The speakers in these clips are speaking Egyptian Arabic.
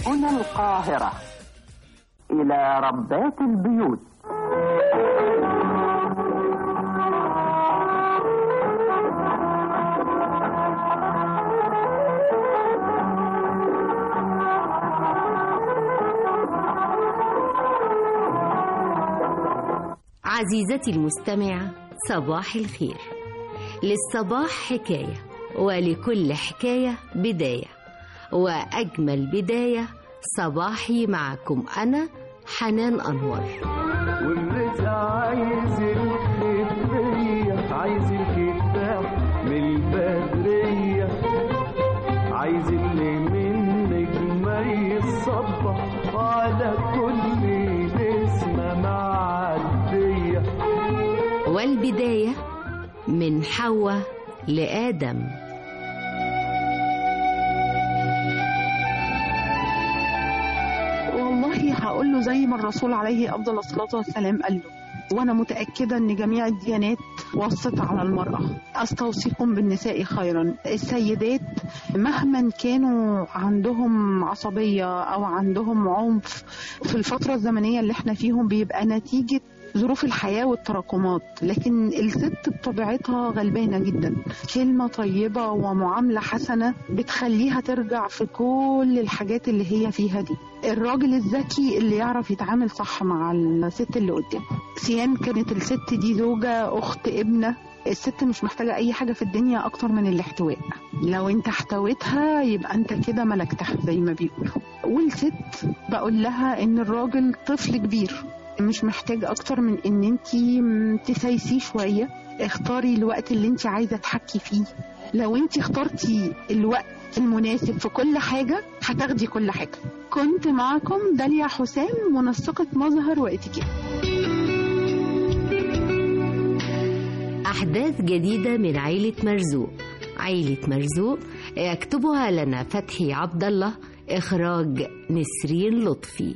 هنا القاهرة إلى ربات البيوت عزيزتي المستمعة صباح الخير للصباح حكاية ولكل حكاية بداية وأجمل بداية صباحي معكم أنا حنان أنور والرزق عايز الخفية عايز الكفاح من البدرية عايز اللي منك ما يصبح على كل نسمة معدية والبداية من حواء لآدم والله هقول له زي ما الرسول عليه افضل الصلاه والسلام قال له وانا متاكده ان جميع الديانات وصت على المراه استوصيكم بالنساء خيرا السيدات مهما كانوا عندهم عصبيه او عندهم عنف في الفتره الزمنيه اللي احنا فيهم بيبقى نتيجه ظروف الحياة والتراكمات لكن الست بطبيعتها غلبانة جدا كلمة طيبة ومعاملة حسنة بتخليها ترجع في كل الحاجات اللي هي فيها دي الراجل الذكي اللي يعرف يتعامل صح مع الست اللي قدامه سيان كانت الست دي زوجة أخت ابنة الست مش محتاجة أي حاجة في الدنيا أكتر من الاحتواء لو أنت احتويتها يبقى أنت كده ملكتها زي ما بيقولوا والست بقول لها إن الراجل طفل كبير مش محتاج اكتر من ان انت تسايسيه شويه اختاري الوقت اللي انت عايزه تحكي فيه لو انت اخترتي الوقت المناسب في كل حاجه هتاخدي كل حاجه كنت معكم داليا حسام منسقه مظهر واتيكيت أحداث جديدة من عيلة مرزوق عيلة مرزوق يكتبها لنا فتحي عبد الله إخراج نسرين لطفي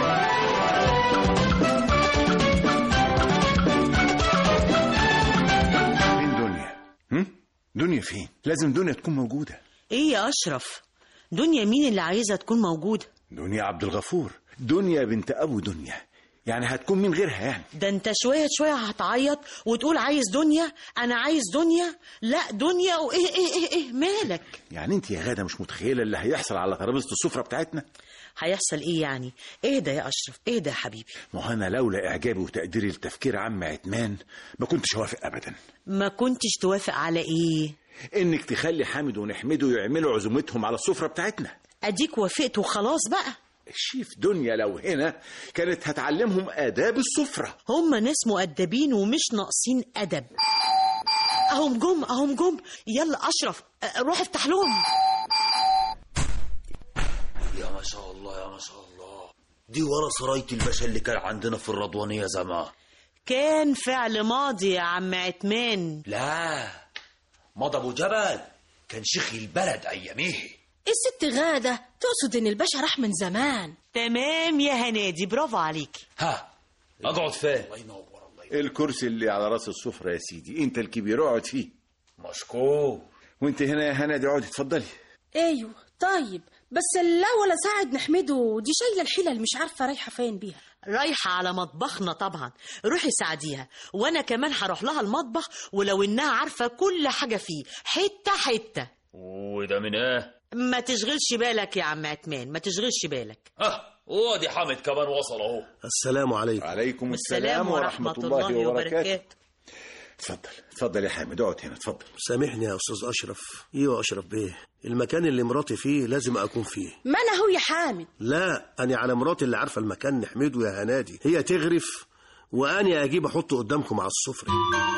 فين دنيا؟ هم؟ دنيا فين؟ لازم دنيا تكون موجودة ايه يا اشرف دنيا مين اللي عايزه تكون موجوده دنيا عبد الغفور دنيا بنت أبو دنيا يعني هتكون من غيرها يعني ده انت شويه شويه هتعيط وتقول عايز دنيا انا عايز دنيا لا دنيا وايه ايه ايه ايه مالك يعني انت يا غادة مش متخيلة اللي هيحصل على ترابيزة السفرة بتاعتنا هيحصل ايه يعني اهدى يا اشرف اهدى يا حبيبي ما هو انا لولا اعجابي وتقديري لتفكير عم عتمان ما كنتش هوافق ابدا ما كنتش توافق على ايه انك تخلي حامد ونحمده يعملوا عزومتهم على السفرة بتاعتنا اديك وافقت وخلاص بقى الشيف دنيا لو هنا كانت هتعلمهم آداب السفرة هم ناس مؤدبين ومش ناقصين ادب اهم جم اهم جم يلا اشرف اه، روح افتح لهم يا ما شاء الله يا ما شاء الله دي ورا سراية الباشا اللي كان عندنا في الرضوانية زمان كان فعل ماضي يا عم عتمان لا مضى ابو جبل كان شيخ البلد اياميه الست غادة تقصد إن الباشا راح من زمان تمام يا هنادي برافو عليك ها اقعد فين الكرسي اللي على راس السفرة يا سيدي انت الكبير اقعد فيه مشكور وانت هنا يا هنادي اقعدي اتفضلي أيوه طيب بس لا ولا ساعد نحمده دي شايلة الحيلة اللي مش عارفة رايحة فين بيها رايحة على مطبخنا طبعا روحي ساعديها وانا كمان هروح لها المطبخ ولو انها عارفة كل حاجة فيه حتة حتة وده من ايه ما تشغلش بالك يا عم عتمان ما تشغلش بالك ها وادي حامد كمان وصل اهو السلام عليكم عليكم السلام ورحمة الله وبركاته اتفضل اتفضل يا حامد اقعد هنا اتفضل سامحني يا استاذ اشرف ايوه اشرف بيه المكان اللي مراتي فيه لازم اكون فيه ما أنا هو يا حامد لا انا على مراتي اللي عارفه المكان نحمده يا هنادي هي تغرف واني اجيب احطه قدامكم على السفره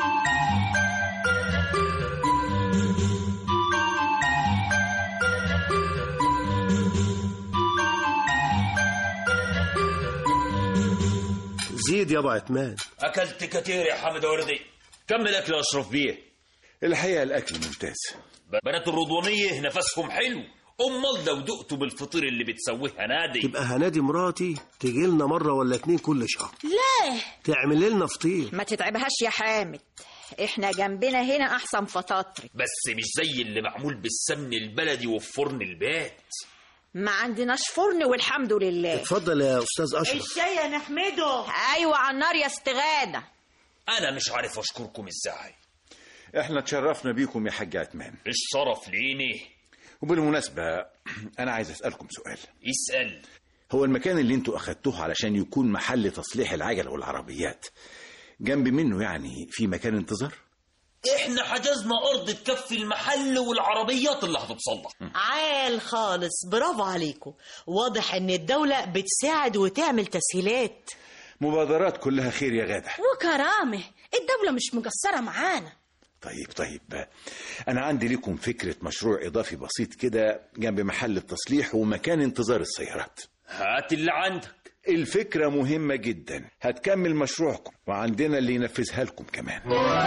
زيد يا ابو عتمان اكلت كتير يا حامد وردي كمل اكل يا اشرف بيه الحقيقة الأكل ممتاز بنات الرضوانية نفسهم حلو امال لو دقتوا بالفطير اللي بتسويه هنادي تبقى هنادي مراتي تجي لنا مره ولا اتنين كل شهر لا تعمل لنا فطير ما تتعبهاش يا حامد احنا جنبنا هنا احسن فطاطري بس مش زي اللي معمول بالسمن البلدي وفي فرن البيت ما عندناش فرن والحمد لله اتفضل يا استاذ اشرف الشاي يا نحمده ايوه على النار يا استغاده انا مش عارف اشكركم ازاي احنا اتشرفنا بيكم يا حاج عثمان الشرف ليني وبالمناسبة انا عايز اسألكم سؤال اسال هو المكان اللي انتوا اخدتوه علشان يكون محل تصليح العجل والعربيات جنب منه يعني في مكان انتظار احنا حجزنا ارض تكفي المحل والعربيات اللي هتتصلح عال خالص برافو عليكم واضح ان الدولة بتساعد وتعمل تسهيلات مبادرات كلها خير يا غادة وكرامه الدولة مش مقصرة معانا طيب طيب انا عندي لكم فكرة مشروع اضافي بسيط كده جنب محل التصليح ومكان انتظار السيارات هات اللي عندك الفكرة مهمة جدا هتكمل مشروعكم وعندنا اللي ينفذها لكم كمان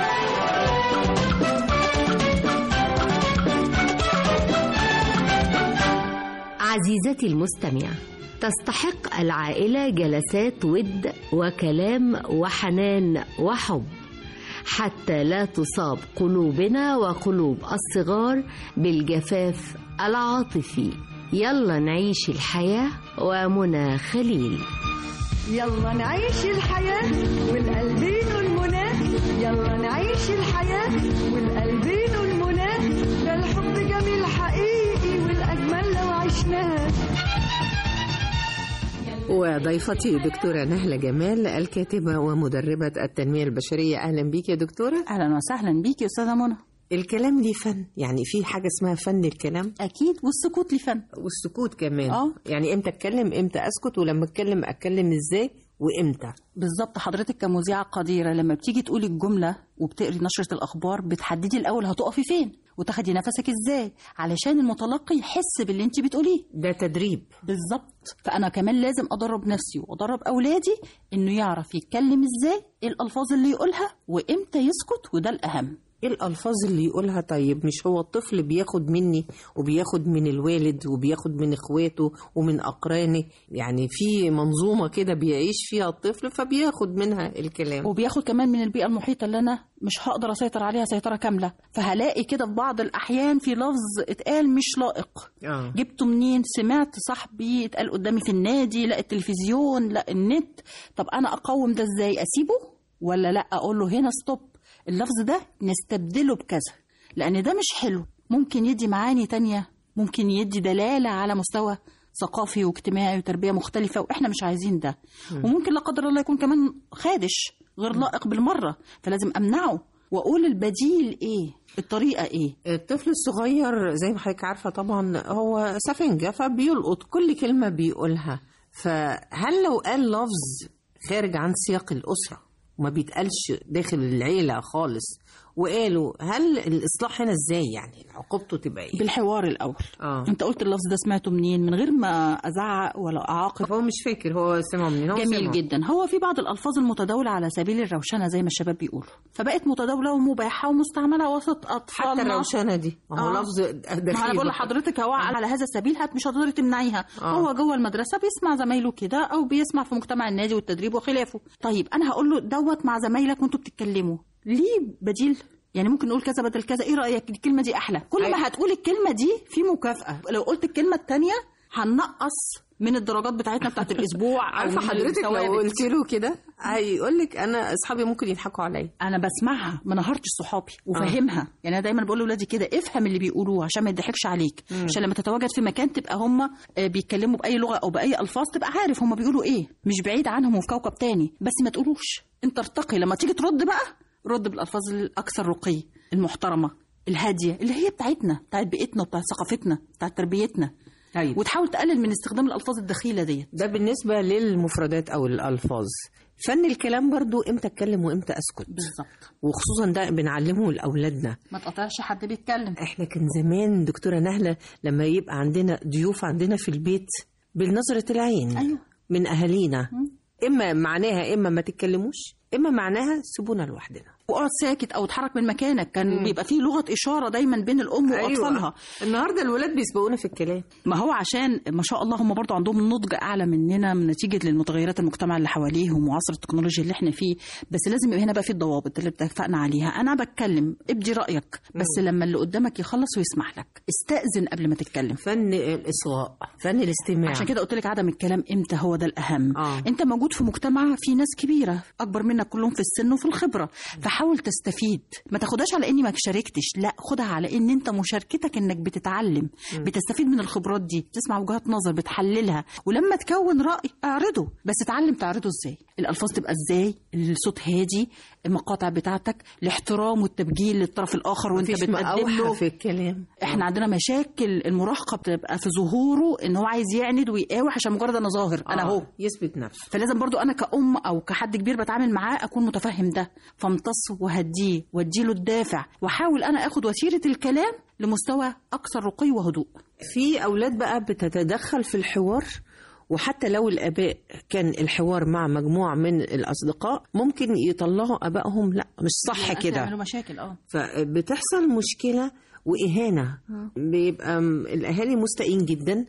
عزيزتي المستمع تستحق العائلة جلسات ود وكلام وحنان وحب حتى لا تصاب قلوبنا وقلوب الصغار بالجفاف العاطفي يلا نعيش الحياة ومنى خليل يلا نعيش الحياة والقلبين المنى يلا نعيش الحياة والقلبين المنى ده الحب جميل حقيقي والأجمل لو عشناه وضيفتي دكتورة نهلة جمال الكاتبة ومدربة التنمية البشرية أهلا بيك يا دكتورة اهلا وسهلا بيكي يا استاذه منى الكلام ليه فن يعني في حاجة اسمها فن الكلام اكيد والسكوت ليه فن والسكوت كمان اه يعني امتى اتكلم امتى اسكت ولما اتكلم اتكلم ازاي وامتى بالظبط حضرتك كمذيعه قديره لما بتيجي تقولي الجمله وبتقري نشره الاخبار بتحددي الاول هتقفي فين وتاخدي نفسك ازاي علشان المتلقي يحس باللي انت بتقوليه ده تدريب بالظبط فانا كمان لازم ادرب نفسي وادرب اولادي انه يعرف يتكلم ازاي ايه الالفاظ اللي يقولها وامتى يسكت وده الاهم ايه الالفاظ اللي يقولها طيب مش هو الطفل بياخد مني وبياخد من الوالد وبياخد من اخواته ومن اقرانه يعني في منظومه كده بيعيش فيها الطفل فبياخد منها الكلام وبياخد كمان من البيئه المحيطه اللي انا مش هقدر اسيطر عليها سيطره كامله فهلاقي كده في بعض الاحيان في لفظ اتقال مش لائق اه جبته منين سمعت صاحبي اتقال قدامي في النادي لا التلفزيون لا النت طب انا اقوم ده ازاي اسيبه ولا لا اقول له هنا ستوب اللفظ ده نستبدله بكذا لان ده مش حلو ممكن يدي معاني تانية ممكن يدي دلالة على مستوى ثقافي واجتماعي وتربية مختلفة وإحنا مش عايزين ده مم. وممكن لا قدر الله يكون كمان خادش غير لائق بالمرة فلازم أمنعه وأقول البديل إيه الطريقة إيه الطفل الصغير زي ما حضرتك عارفه طبعا هو سفنجه فبيلقط كل كلمه بيقولها فهل لو قال لفظ خارج عن سياق الاسره وما بيتقالش داخل العيله خالص وقالوا هل الاصلاح هنا ازاي يعني عقوبته تبقى ايه بالحوار الأول اه أنت قلت اللفظ ده سمعته منين من غير ما أزعق ولا أعاقب هو مش فاكر هو سمعه منين هو جميل سمعه. جدا هو في بعض الألفاظ المتداولة على سبيل الروشنة زي ما الشباب بيقولوا فبقت متداولة ومباحة ومستعملة وسط أطفال حتى الروشنه دي ما هو آه. لفظ دخيل ما انا بقول لحضرتك هو على هذا السبيل هت مش هتقدري تمنعيها آه. هو جوه المدرسه بيسمع زمايله كده او بيسمع في مجتمع النادي والتدريب وخلافه طيب انا هقول له دوت مع زمايلك وانتوا بتتكلموا ليه بديل يعني ممكن نقول كذا بدل كذا ايه رايك الكلمه دي احلى كل ما هتقول الكلمه دي في مكافاه لو قلت الكلمه التانية هننقص من الدرجات بتاعتنا بتاعت الاسبوع أو عارفه من حضرتك لو الثوابت. قلت له كده هيقول لك انا اصحابي ممكن يضحكوا عليا انا بسمعها ما نهرتش صحابي وفهمها يعني انا دايما بقول لاولادي كده افهم اللي بيقولوه عشان ما يضحكش عليك مم. عشان لما تتواجد في مكان تبقى هم بيتكلموا باي لغه او باي الفاظ تبقى عارف هم بيقولوا ايه مش بعيد عنهم وفي كوكب تاني بس ما تقولوش انت ارتقي لما تيجي ترد بقى رد بالالفاظ الاكثر رقي المحترمه الهاديه اللي هي بتاعتنا بتاعت بيئتنا وبتاعت ثقافتنا بتاعت تربيتنا طيب وتحاول تقلل من استخدام الالفاظ الدخيله ديت ده بالنسبة للمفردات أو الألفاظ فن الكلام برضو إمتى أتكلم وإمتى أسكت بالظبط وخصوصا ده بنعلمه لأولادنا ما تقطعش حد بيتكلم إحنا كان زمان دكتورة نهلة لما يبقى عندنا ضيوف عندنا في البيت بنظرة العين أيوة. من أهالينا إما معناها إما ما تتكلموش إما معناها سيبونا لوحدنا واقعد ساكت او اتحرك من مكانك كان مم. بيبقى فيه لغه اشاره دايما بين الام واطفالها أيوة. النهارده الولاد بيسبقونا في الكلام ما هو عشان ما شاء الله هم برضو عندهم نضج اعلى مننا من نتيجه للمتغيرات المجتمع اللي حواليهم وعصر التكنولوجيا اللي احنا فيه بس لازم يبقى هنا بقى في الضوابط اللي اتفقنا عليها انا بتكلم ابدي رايك بس لما اللي قدامك يخلص ويسمح لك استاذن قبل ما تتكلم فن الاصغاء فن الاستماع عشان كده قلت لك عدم الكلام امتى هو ده الاهم آه. انت موجود في مجتمع فيه ناس كبيره اكبر منك كلهم في السن وفي الخبره فحاول تستفيد ما تاخدهاش على اني ما شاركتش لا خدها على ان انت مشاركتك انك بتتعلم مم. بتستفيد من الخبرات دي بتسمع وجهات نظر بتحللها ولما تكون راي اعرضه بس اتعلم تعرضه ازاي الالفاظ تبقى ازاي الصوت هادي المقاطع بتاعتك الاحترام والتبجيل للطرف الاخر وانت مفيش بتقدم مقاوحة له في الكلام احنا عندنا مشاكل المراهقه بتبقى في ظهوره ان هو عايز يعند ويقاوح عشان مجرد انا ظاهر انا آه، اهو يثبت نفسه فلازم برضو انا كأم او كحد كبير بتعامل معاه اكون متفهم ده فامتص وهديه واديله الدافع واحاول انا اخد وتيره الكلام لمستوى اكثر رقي وهدوء في اولاد بقى بتتدخل في الحوار وحتى لو الاباء كان الحوار مع مجموعه من الاصدقاء ممكن يطلعوا ابائهم لا مش صح كده يعملوا مشاكل اه فبتحصل مشكله واهانه بيبقى م- الاهالي مستائين جدا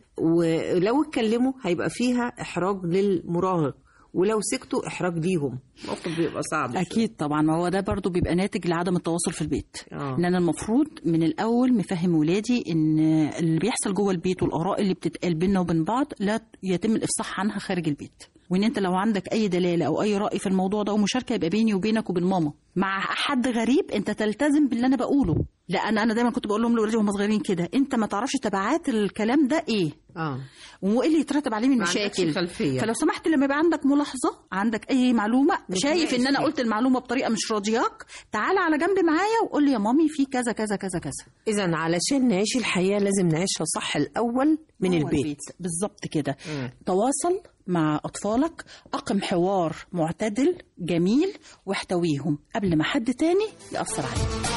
ولو اتكلموا هيبقى فيها احراج للمراهق ولو سكتوا احراج ليهم موقف بيبقى صعب اكيد طبعا ما هو ده برضو بيبقى ناتج لعدم التواصل في البيت آه. ان انا المفروض من الاول مفهم ولادي ان اللي بيحصل جوه البيت والاراء اللي بتتقال بينا وبين بعض لا يتم الافصاح عنها خارج البيت وان انت لو عندك اي دلاله او اي راي في الموضوع ده ومشاركه يبقى بيني وبينك وبين ماما مع حد غريب انت تلتزم باللي انا بقوله لا انا انا دايما كنت بقول لهم لاولادي وهم صغيرين كده انت ما تعرفش تبعات الكلام ده ايه اه وايه اللي يترتب عليه من ما عندكش مشاكل خلفية. فلو سمحت لما يبقى عندك ملاحظه عندك اي معلومه شايف ان انا فيها. قلت المعلومه بطريقه مش راضياك تعالى على جنب معايا وقول لي يا مامي في كذا كذا كذا كذا اذا علشان نعيش الحياه لازم نعيشها صح الاول من جوه البيت بالظبط كده مم. تواصل مع اطفالك اقم حوار معتدل جميل واحتويهم قبل ما حد تاني ياثر عليك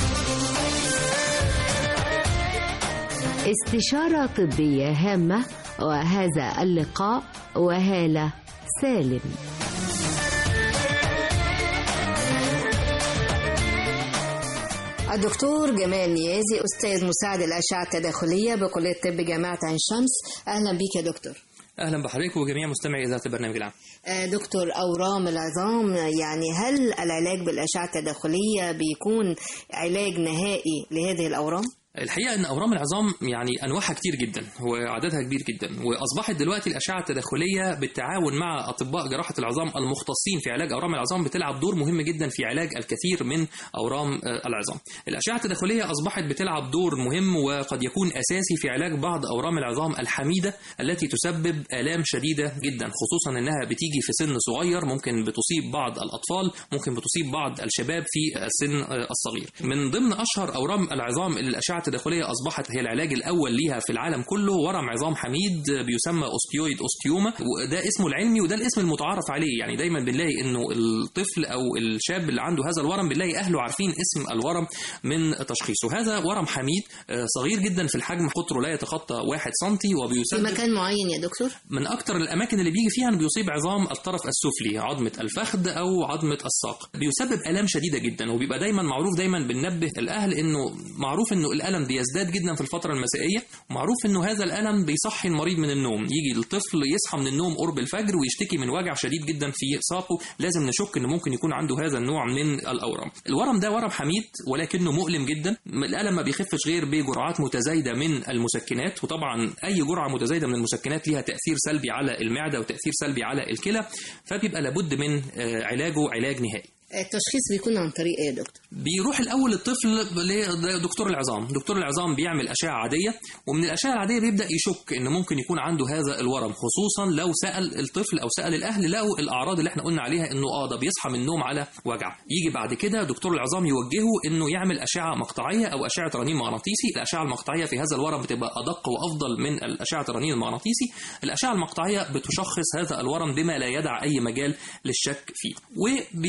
استشارة طبية هامة وهذا اللقاء وهالة سالم الدكتور جمال نيازي أستاذ مساعد الأشعة التداخلية بكلية طب جامعة عين شمس أهلا بيك يا دكتور اهلا بحضرتك وجميع مستمعي اذاعه البرنامج العام آه، دكتور أورام العظام يعني هل العلاج بالأشعة التداخلية بيكون علاج نهائي لهذه الأورام؟ الحقيقه ان اورام العظام يعني انواعها كتير جدا وعددها كبير جدا واصبحت دلوقتي الاشعه التداخليه بالتعاون مع اطباء جراحه العظام المختصين في علاج اورام العظام بتلعب دور مهم جدا في علاج الكثير من اورام آه، العظام الاشعه التداخليه اصبحت بتلعب دور مهم وقد يكون اساسي في علاج بعض اورام العظام الحميده التي تسبب الام شديده جدا خصوصا انها بتيجي في سن صغير ممكن بتصيب بعض الاطفال ممكن بتصيب بعض الشباب في السن آه، الصغير من ضمن اشهر اورام العظام اللي الاشعه التداخليه اصبحت هي العلاج الاول ليها في العالم كله ورم عظام حميد بيسمى اوستيويد اوستيوما وده اسمه العلمي وده الاسم المتعارف عليه يعني دايما بنلاقي انه الطفل او الشاب اللي عنده هذا الورم بنلاقي اهله عارفين اسم الورم من تشخيصه هذا ورم حميد آه، صغير جدا في الحجم قطره لا يتخطى 1 سم في وبيسبب مكان معين يا دكتور؟ من اكتر الاماكن اللي بيجي فيها انه بيصيب عظام الطرف السفلي عظمه الفخذ او عظمه الساق بيسبب الام شديده جدا وبيبقى دايما معروف دايما بننبه الاهل انه معروف انه الالم بيزداد جدا في الفتره المسائيه ومعروف انه هذا الالم بيصحي المريض من النوم يجي الطفل يصحى من النوم قرب الفجر ويشتكي من وجع شديد جدا في ساقه لازم نشك ان ممكن يكون عنده هذا النوع من الاورام الورم ده ورم حميد ولكنه مؤلم جدا الالم ما بيخفش غير بجرعات متزايده من المسكنات وطبعا اي جرعه متزايده من المسكنات ليها تاثير سلبي على المعده وتاثير سلبي على الكلى فبيبقى لابد من آه، علاجه علاج نهائي التشخيص بيكون عن طريق إيه يا دكتور؟ بيروح الاول الطفل لدكتور العظام دكتور العظام بيعمل اشعه عاديه ومن الاشعه العاديه بيبدا يشك ان ممكن يكون عنده هذا الورم خصوصا لو سال الطفل او سال الاهل لقوا الاعراض اللي احنا قلنا عليها انه اه ده بيصحى من النوم على وجع يجي بعد كده دكتور العظام يوجهه انه يعمل اشعه مقطعيه او اشعه رنين مغناطيسي الاشعه المقطعيه في هذا الورم بتبقى ادق وافضل من الاشعه الرنين المغناطيسي الاشعه المقطعيه بتشخص هذا الورم بما لا يدع اي مجال للشك فيه وبيلجا بعد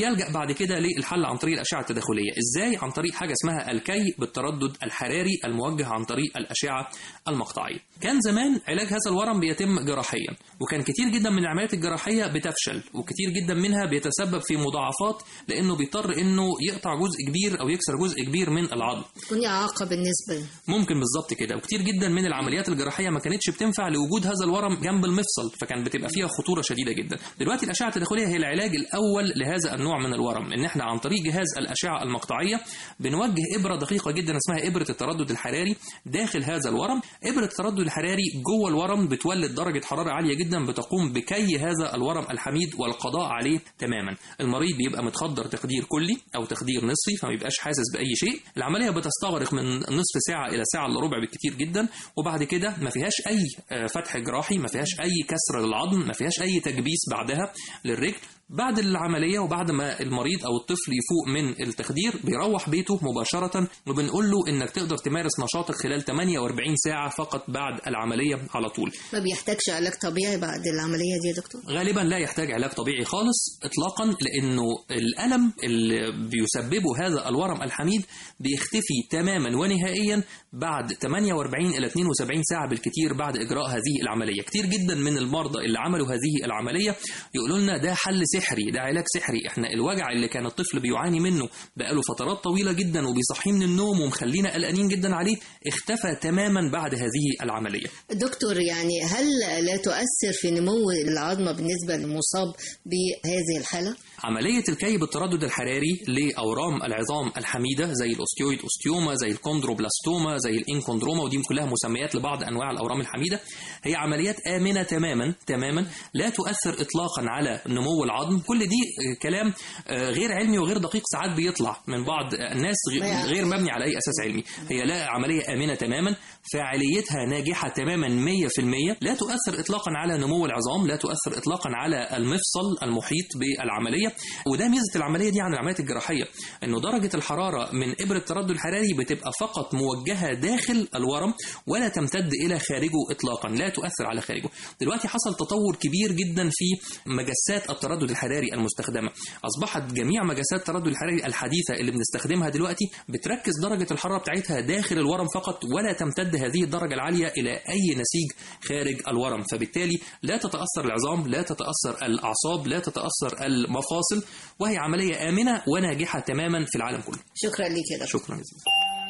بعد كده للحل عن طريق الاشعه التداخليه ازاي عن طريق حاجه اسمها الكي بالتردد الحراري الموجه عن طريق الاشعه المقطعيه كان زمان علاج هذا الورم بيتم جراحيا وكان كتير جدا من العمليات الجراحيه بتفشل وكتير جدا منها بيتسبب في مضاعفات لانه بيضطر انه يقطع جزء كبير او يكسر جزء كبير من العظم تكون إعاقة بالنسبة لي. ممكن بالظبط كده وكتير جدا من العمليات الجراحيه ما كانتش بتنفع لوجود هذا الورم جنب المفصل فكان بتبقى فيها خطوره شديده جدا دلوقتي الاشعه التداخليه هي العلاج الاول لهذا النوع من الورم ان احنا عن طريق جهاز الاشعه المقطعيه بنوجه ابره دقيقه جدا اسمها ابره التردد الحراري داخل هذا الورم ابره التردد الحراري جوه الورم بتولد درجه حراره عاليه جدا بتقوم بكي هذا الورم الحميد والقضاء عليه تماما المريض بيبقى متخدر تخدير كلي او تخدير نصفي فما بيبقاش حاسس باي شيء العمليه بتستغرق من نصف ساعه الى ساعه الا ربع بالكتير جدا وبعد كده ما فيهاش اي آه، فتح جراحي ما فيهاش اي كسر للعظم ما فيهاش اي تكبيس بعدها للرجل بعد العملية وبعد ما المريض أو الطفل يفوق من التخدير بيروح بيته مباشرة وبنقول له إنك تقدر تمارس نشاطك خلال 48 ساعة فقط بعد العملية على طول ما بيحتاجش علاج طبيعي بعد العملية دي يا دكتور غالبا لا يحتاج علاج طبيعي خالص اطلاقا لانه الالم اللي بيسببه هذا الورم الحميد بيختفي تماما ونهائيا بعد 48 الى 72 ساعه بالكثير بعد اجراء هذه العمليه كتير جدا من المرضى اللي عملوا هذه العمليه يقولوا لنا ده حل سحري ده علاج سحري احنا الوجع اللي كان الطفل بيعاني منه بقاله فترات طويله جدا وبيصحيه من النوم ومخلينا قلقانين جدا عليه اختفى تماما بعد هذه العمليه دكتور يعني هل لا تؤثر في نمو العظمة بالنسبة للمصاب بهذه الحالة؟ عملية الكي بالتردد الحراري لأورام العظام الحميدة زي الأوستيويد أوستيوما زي الكوندروبلاستوما زي الإنكوندروما ودي كلها مسميات لبعض أنواع الأورام الحميدة هي عمليات آمنة تماما تماما لا تؤثر إطلاقا على نمو العظم كل دي آه، كلام آه، غير علمي وغير دقيق ساعات بيطلع من بعض الناس غ- غير مبني على أي أساس علمي هي لا عملية آمنة تماما فاعليتها ناجحة تماما 100% لا تؤثر إطلاقا على نمو العظام لا تؤثر إطلاقا على المفصل المحيط بالعملية وده ميزة العملية دي عن العمليات الجراحية إنه درجة الحرارة من إبرة التردد الحراري بتبقى فقط موجهة داخل الورم ولا تمتد إلى خارجه إطلاقا لا تؤثر على خارجه دلوقتي حصل تطور كبير جدا في مجسات التردد الحراري المستخدمة أصبحت جميع مجسات التردد الحراري الحديثة اللي بنستخدمها دلوقتي بتركز درجة الحرارة بتاعتها داخل الورم فقط ولا تمتد هذه الدرجة العالية إلى أي نسيج خارج الورم فبالتالي لا تتأثر العظام لا تتأثر الأعصاب لا تتأثر المفاصل وهي عملية آمنة وناجحة تماما في العالم كله شكرا لك يا دكتور شكرا جزيلا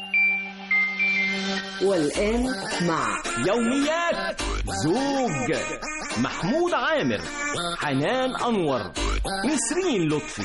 والآن مع يوميات زوج محمود عامر حنان أنور نسرين لطفي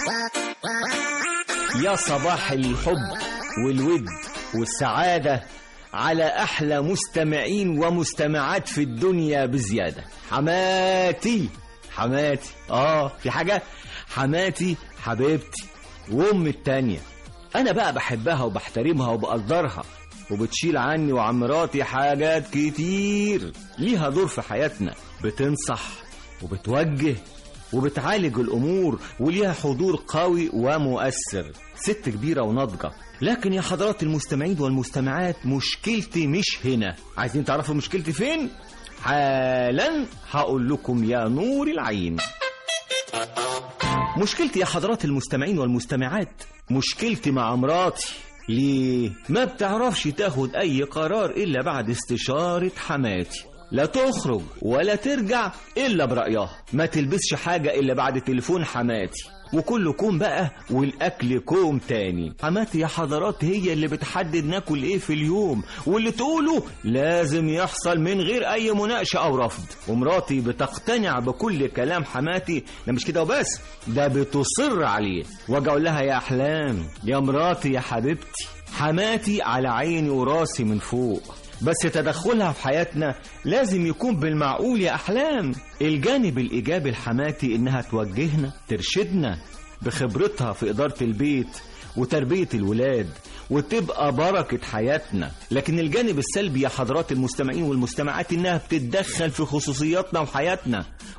يا صباح الحب والود والسعادة على أحلى مستمعين ومستمعات في الدنيا بزيادة حماتي حماتي آه في حاجة حماتي حبيبتي وأم التانية أنا بقى بحبها وبحترمها وبقدرها وبتشيل عني وعن مراتي حاجات كتير ليها دور في حياتنا بتنصح وبتوجه وبتعالج الأمور وليها حضور قوي ومؤثر ست كبيرة وناضجة لكن يا حضرات المستمعين والمستمعات مشكلتي مش هنا عايزين تعرفوا مشكلتي فين؟ حالا هقول لكم يا نور العين مشكلتي يا حضرات المستمعين والمستمعات مشكلتي مع مراتي ليه؟ ما بتعرفش تاخد أي قرار إلا بعد استشارة حماتي لا تخرج ولا ترجع إلا برأيها ما تلبسش حاجة إلا بعد تليفون حماتي وكل كوم بقى والأكل كوم تاني حماتي يا حضرات هي اللي بتحدد ناكل إيه في اليوم واللي تقوله لازم يحصل من غير أي مناقشة أو رفض ومراتي بتقتنع بكل كلام حماتي ده مش كده وبس ده بتصر عليه واجي أقول لها يا أحلام يا مراتي يا حبيبتي حماتي على عيني وراسي من فوق بس تدخلها في حياتنا لازم يكون بالمعقول يا أحلام الجانب الإيجابي الحماتي إنها توجهنا ترشدنا بخبرتها في إدارة البيت وتربية الولاد وتبقى بركة حياتنا لكن الجانب السلبي يا حضرات المستمعين والمستمعات إنها بتتدخل في خصوصياتنا وحياتنا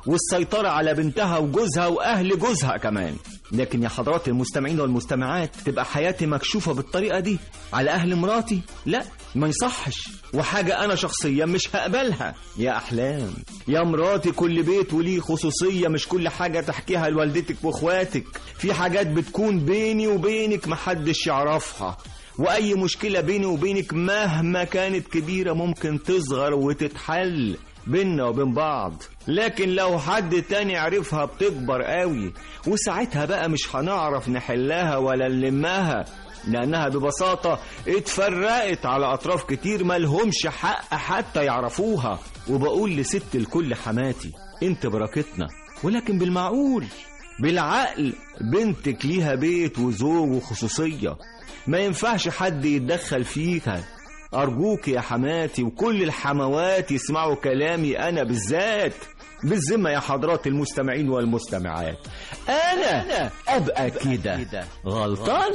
والسيطرة على بنتها وجوزها وأهل جوزها كمان لكن يا حضرات المستمعين والمستمعات تبقى حياتي مكشوفة بالطريقة دي على أهل مراتي لا ما يصحش وحاجة أنا شخصيا مش هقبلها يا أحلام يا مراتي كل بيت وليه خصوصية مش كل حاجة تحكيها لوالدتك وإخواتك في حاجات بتكون بيني وبينك محدش يعرفها وأي مشكلة بيني وبينك مهما كانت كبيرة ممكن تصغر وتتحل بينا وبين بعض لكن لو حد تاني عرفها بتكبر قوي وساعتها بقى مش هنعرف نحلها ولا نلمها لأنها ببساطة اتفرقت على أطراف كتير ملهمش حق حتى يعرفوها وبقول لست الكل حماتي انت بركتنا ولكن بالمعقول بالعقل بنتك ليها بيت وزوج وخصوصية ما ينفعش حد يتدخل فيها أرجوك يا حماتي وكل الحموات يسمعوا كلامي أنا بالذات بالذمة يا حضرات المستمعين والمستمعات أنا أبقى كده غلطان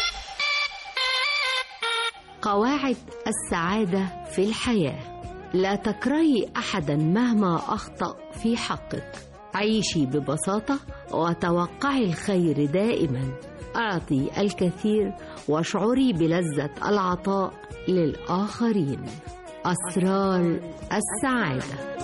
قواعد السعادة في الحياة لا تكرهي أحدا مهما أخطأ في حقك عيشي ببساطة وتوقعي الخير دائما أعطي الكثير واشعري بلذة العطاء للآخرين أسرار السعادة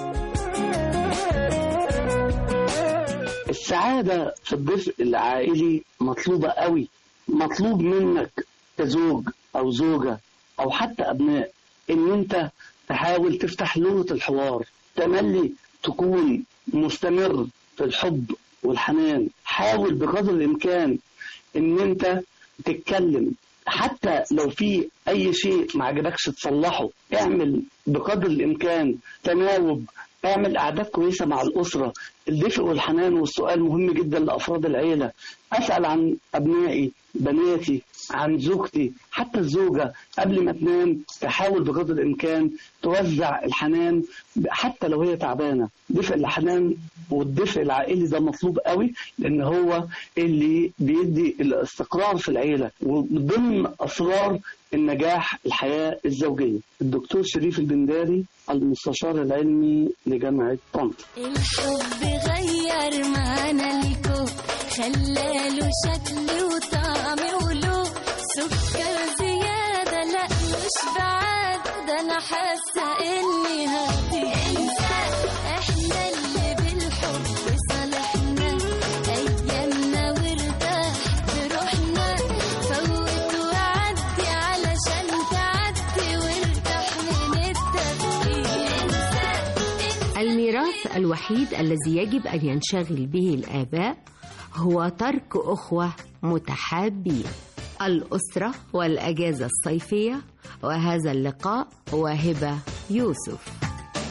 السعادة في الدفء العائلي مطلوبة قوي مطلوب منك كزوج أو زوجة أو حتى أبناء إن أنت تحاول تفتح لغة الحوار تملي تكون مستمر في الحب والحنان حاول بقدر الإمكان إن أنت تتكلم حتى لو في أي شيء ما عجبكش تصلحه اعمل بقدر الإمكان تناوب اعمل أعداد كويسة مع الأسرة الدفء والحنان والسؤال مهم جدا لأفراد العيلة أسأل عن أبنائي بناتي عن زوجتي حتى الزوجة قبل ما تنام تحاول بقدر الإمكان توزع الحنان حتى لو هي تعبانة دفء الحنان والدفء العائلي ده مطلوب قوي لأن هو اللي بيدي الاستقرار في العيلة وضمن أسرار النجاح الحياة الزوجية الدكتور شريف البنداري المستشار العلمي لجامعة طنطا الحب غير معانا الكون خلاله شكل وطعم ولون سكر زيادة لا مش بعاد ده أنا حاسة إني هتنسى إحنا اللي بالحب صالحنا أيامنا وارتاح بروحنا فوت وعدي علشان تعدي وارتاح من التفكير الميراث الوحيد الذي يجب أن ينشغل به الآباء هو ترك أخوة متحابين الأسرة والأجازة الصيفية وهذا اللقاء وهبة يوسف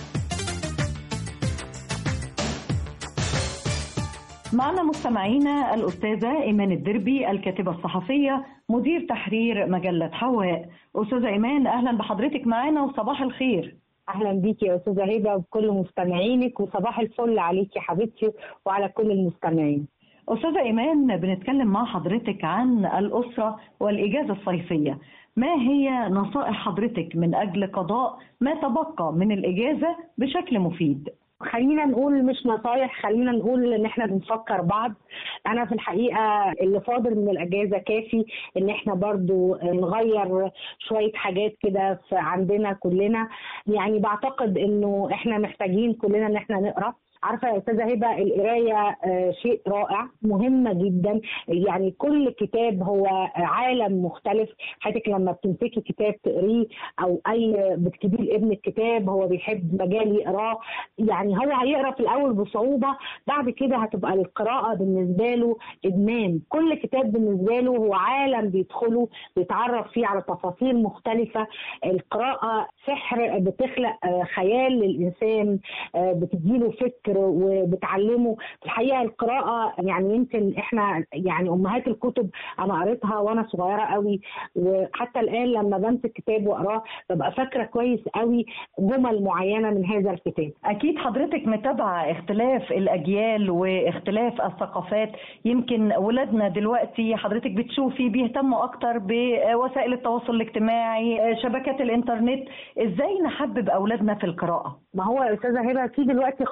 معنا مستمعينا الأستاذة إيمان الدربي الكاتبة الصحفية مدير تحرير مجلة حواء أستاذة إيمان أهلا بحضرتك معانا وصباح الخير اهلا بيكي يا استاذه هبه وبكل مستمعينك وصباح الفل عليكي حبيبتي وعلى كل المستمعين أستاذة إيمان بنتكلم مع حضرتك عن الأسرة والإجازة الصيفية ما هي نصائح حضرتك من أجل قضاء ما تبقى من الإجازة بشكل مفيد خلينا نقول مش نصايح خلينا نقول ان احنا بنفكر بعض انا في الحقيقه اللي فاضل من الاجازه كافي ان احنا برضو نغير شويه حاجات كده عندنا كلنا يعني بعتقد انه احنا محتاجين كلنا ان احنا نقرا عارفه يا استاذه هبه القرايه شيء رائع مهمه جدا يعني كل كتاب هو عالم مختلف حياتك لما بتمسكي كتاب تقريه او اي بتكتبيه لابنك كتاب هو بيحب مجال يقراه يعني هو هيقرا في الاول بصعوبه بعد كده هتبقى القراءه بالنسبه له ادمان كل كتاب بالنسبه له هو عالم بيدخله بيتعرف فيه على تفاصيل مختلفه القراءه سحر بتخلق خيال للانسان بتديله فكر وبتعلمه في الحقيقه القراءه يعني يمكن احنا يعني امهات الكتب انا قريتها وانا صغيره قوي وحتى الان لما بمسك كتاب واقراه ببقى فاكره كويس قوي جمل معينه من هذا الكتاب اكيد حضرتك متابعه اختلاف الاجيال واختلاف الثقافات يمكن ولادنا دلوقتي حضرتك بتشوفي بيهتموا اكتر بوسائل التواصل الاجتماعي شبكات الانترنت ازاي نحبب اولادنا في القراءه ما هو يا استاذه هبه في دلوقتي قراءه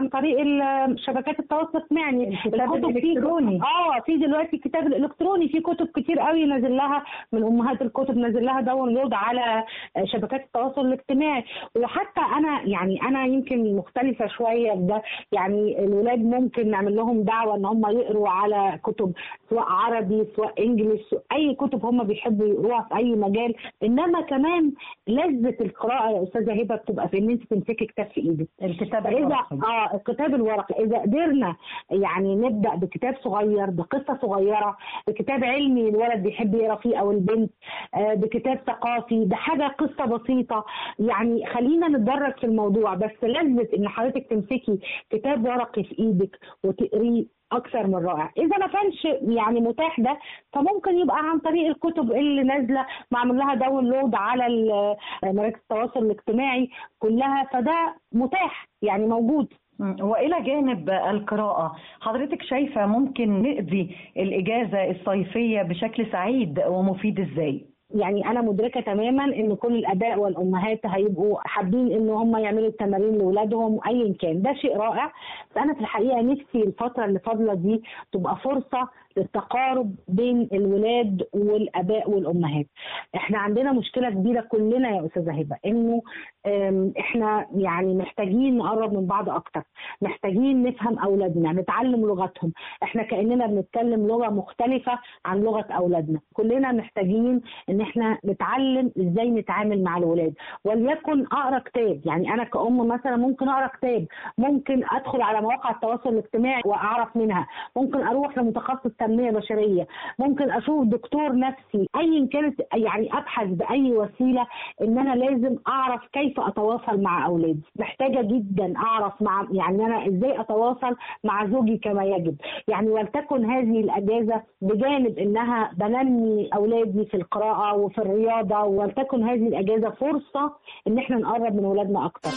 عن طريق ال- شبكات التواصل الاجتماعي الكتاب الكتب في- الإلكتروني. اه في دلوقتي الكتاب الالكتروني في كتب كتير قوي نازل لها من امهات الكتب نازل لها داونلود على شبكات التواصل الاجتماعي وحتى انا يعني انا يمكن مختلفه شويه في ده يعني الولاد ممكن نعمل لهم دعوه ان هم يقروا على كتب سواء عربي سواء انجليش اي كتب هم بيحبوا يقروها في اي مجال انما كمان لذه القراءه يا استاذه هبه بتبقى في ان انت تمسكي كتاب في ايدك الكتاب اذا الورقي. اه الكتاب الورقي اذا قدرنا يعني نبدا بكتاب صغير بقصه صغيره بكتاب علمي الولد بيحب يقرا فيه او البنت آه بكتاب ثقافي بحاجه قصه بسيطه يعني خلينا نتدرج في الموضوع بس لذه ان حضرتك تمسكي كتاب ورقي في ايدك وتقريه اكثر من رائع اذا ما كانش يعني متاح ده فممكن يبقى عن طريق الكتب اللي نازله معمول لها داونلود على ال- مراكز التواصل الاجتماعي كلها فده متاح يعني موجود مم. والى جانب القراءه حضرتك شايفه ممكن نقضي الاجازه الصيفيه بشكل سعيد ومفيد ازاي يعني انا مدركه تماما ان كل الاباء والامهات هيبقوا حابين ان هم يعملوا التمارين لاولادهم ايا كان ده شيء رائع بس انا في الحقيقه نفسي الفتره اللي فاضله دي تبقى فرصه للتقارب بين الولاد والاباء والامهات احنا عندنا مشكله كبيره كلنا يا استاذه هبه انه آم، احنا يعني محتاجين نقرب من بعض اكتر محتاجين نفهم اولادنا نتعلم لغتهم احنا كاننا بنتكلم لغه مختلفه عن لغه اولادنا كلنا محتاجين ان احنا نتعلم ازاي نتعامل مع الولاد وليكن اقرا كتاب يعني انا كأم مثلا ممكن اقرا كتاب ممكن ادخل على مواقع التواصل الاجتماعي واعرف منها ممكن اروح لمتخصص تنميه بشريه ممكن اشوف دكتور نفسي ايا كانت يعني ابحث باي وسيله ان انا لازم اعرف كيف اتواصل مع اولادي محتاجه جدا اعرف مع يعني انا ازاي اتواصل مع زوجي كما يجب يعني ولتكن هذه الاجازه بجانب انها بنمي اولادي في القراءه وفي الرياضه ولتكن هذه الاجازه فرصه ان احنا نقرب من اولادنا اكتر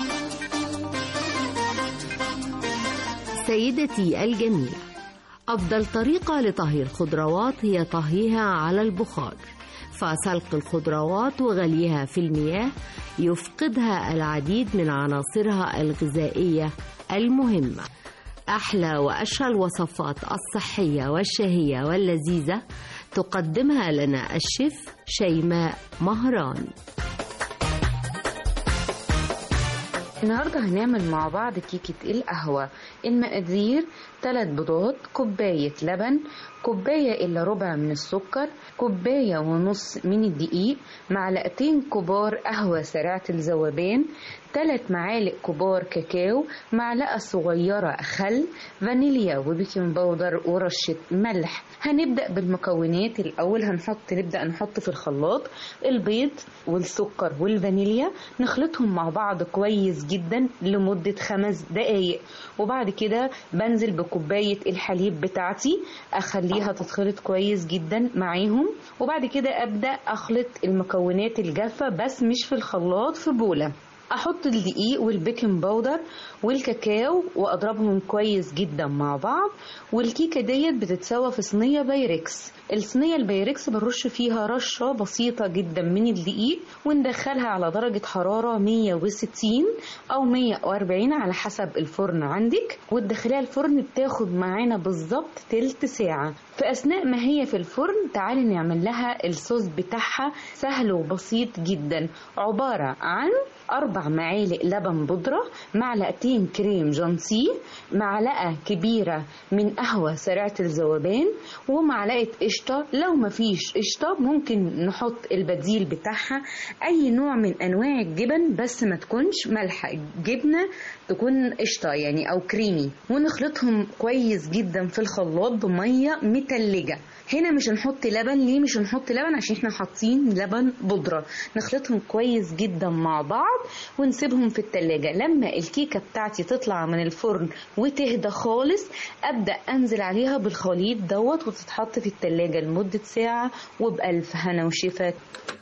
سيدتي الجميلة أفضل طريقة لطهي الخضروات هي طهيها على البخار فسلق الخضروات وغليها في المياه يفقدها العديد من عناصرها الغذائية المهمة أحلى وأشهى الوصفات الصحية والشهية واللذيذة تقدمها لنا الشيف شيماء مهران النهاردة هنعمل مع بعض كيكة القهوة المقادير 3 بيضات كوباية لبن كوباية إلا ربع من السكر كوباية ونص من الدقيق معلقتين كبار قهوة سريعة الذوبان 3 معالق كبار كاكاو معلقة صغيرة خل فانيليا وبيكنج باودر ورشة ملح هنبدأ بالمكونات الأول هنحط نبدأ نحط في الخلاط البيض والسكر والفانيليا نخلطهم مع بعض كويس جدا لمدة خمس دقايق وبعد كده بنزل بكوباية الحليب بتاعتي أخليها تتخلط كويس جدا معاهم وبعد كده أبدأ أخلط المكونات الجافة بس مش في الخلاط في بولة احط الدقيق والبيكنج باودر والكاكاو واضربهم كويس جدا مع بعض والكيكه ديت بتتسوى في صينيه بايركس الصينيه البايركس بنرش فيها رشه بسيطه جدا من الدقيق وندخلها على درجه حراره 160 او 140 على حسب الفرن عندك وتدخليها الفرن بتاخد معانا بالظبط تلت ساعه في اثناء ما هي في الفرن تعالي نعمل لها الصوص بتاعها سهل وبسيط جدا عباره عن أربع معالق لبن بودرة معلقتين كريم جانسيه معلقة كبيرة من قهوة سريعة الذوبان ومعلقة قشطة لو مفيش قشطة ممكن نحط البديل بتاعها أي نوع من أنواع الجبن بس ما تكونش ملحة الجبنة تكون قشطة يعني أو كريمي ونخلطهم كويس جدا في الخلاط بمية متلجة هنا مش هنحط لبن ليه مش هنحط لبن عشان احنا حاطين لبن بودرة نخلطهم كويس جدا مع بعض ونسيبهم في التلاجة لما الكيكة بتاعتي تطلع من الفرن وتهدى خالص ابدأ انزل عليها بالخليط دوت وتتحط في التلاجة لمدة ساعة وبألف هنا وشفا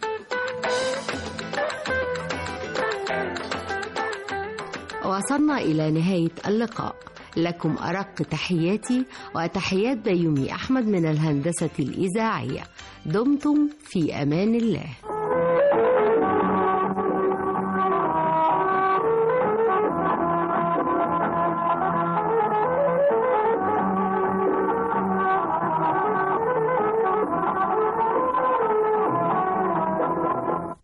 وصلنا إلى نهاية اللقاء لكم أرق تحياتي وتحيات بيومي أحمد من الهندسة الإذاعية دمتم في أمان الله